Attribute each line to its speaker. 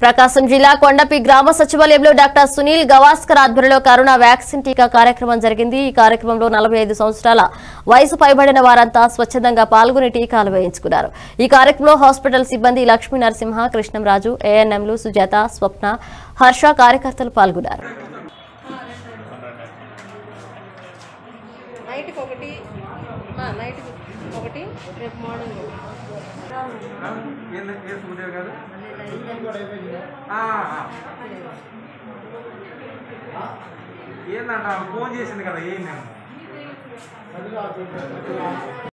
Speaker 1: ప్రకాశం జిల్లా కొండపి గ్రామ సచివాలయంలో డాక్టర్ సునీల్ గవాస్కర్ ఆధ్వర్యంలో కరోనా వ్యాక్సిన్ టీకా కార్యక్రమం జరిగింది ఈ కార్యక్రమంలో నలభై ఐదు సంవత్సరాల వయసు పైబడిన వారంతా స్వచ్ఛందంగా పాల్గొని టీకాలు వేయించుకున్నారు ఈ కార్యక్రమంలో హాస్పిటల్ సిబ్బంది లక్ష్మీ నరసింహ కృష్ణంరాజు ఏఎన్ఎంలు సుజాత స్వప్న హర్ష కార్యకర్తలు పాల్గొన్నారు
Speaker 2: నైట్కి ఒకటి ఆ, నైట్కి ఒకటి రేపు మార్నింగ్ ఒకటి
Speaker 3: ఏంది ఏ సూర్య గారు ఆ, ఆ. ఏందంట ఆమె ఫోన్ చేసింది కదా ఏంది